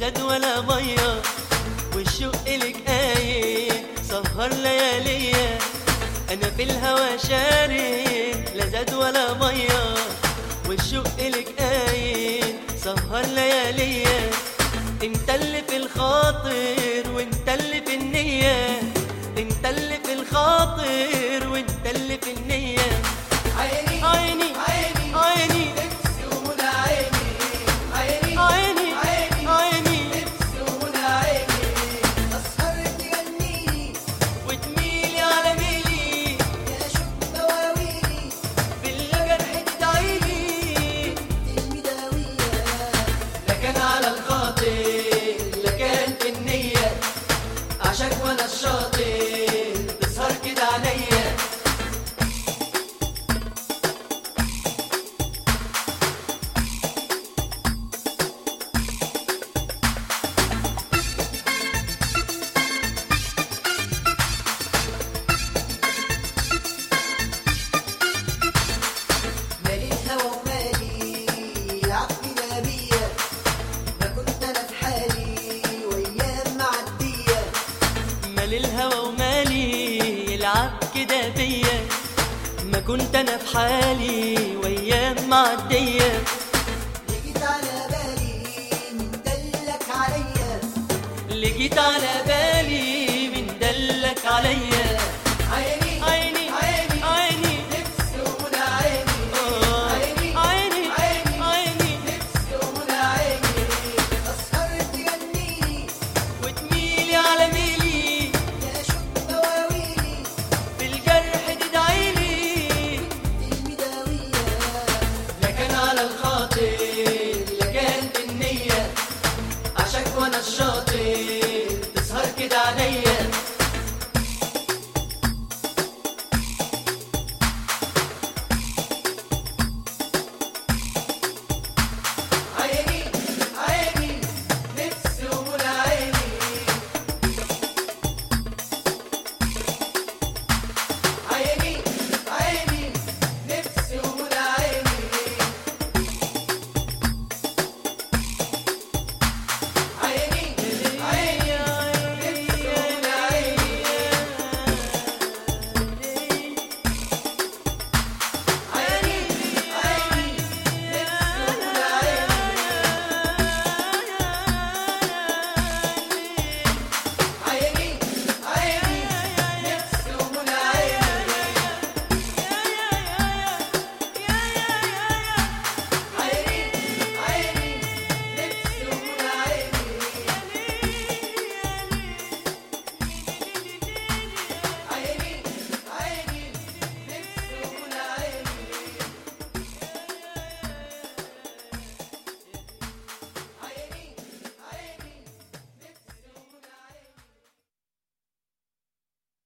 زاد ولا ميه والشوق لك قايم سهر لياليا انا في الهوى شارد لا زاد ولا ميه والشوق لك قايم سهر لياليا انت اللي في الخاطر وانت اللي في النية انت اللي في الخاطر وانت اللي في النية عيني عيني عيني عيني نفسي ومنى عيني عيني عيني عيني عيني نفسي ومنى عيني أسهر تغنيلي وتميلي على ميلي يا شوف دواويني بالجرح تدعيلي المداوية لا كان على الخاطر لا كان في النية عشاك وانا الشاطر تسهر كده عليا مالي الهوى ومالي عقلنا بيا ما كنت أنا في حالي وأيام معدية مال الهوى ومالي يلعب كده بيا ما كنت انا في حالي وايام معديه جيت على بالي من دلك عليا اللي جيت على بالي من دلك عليا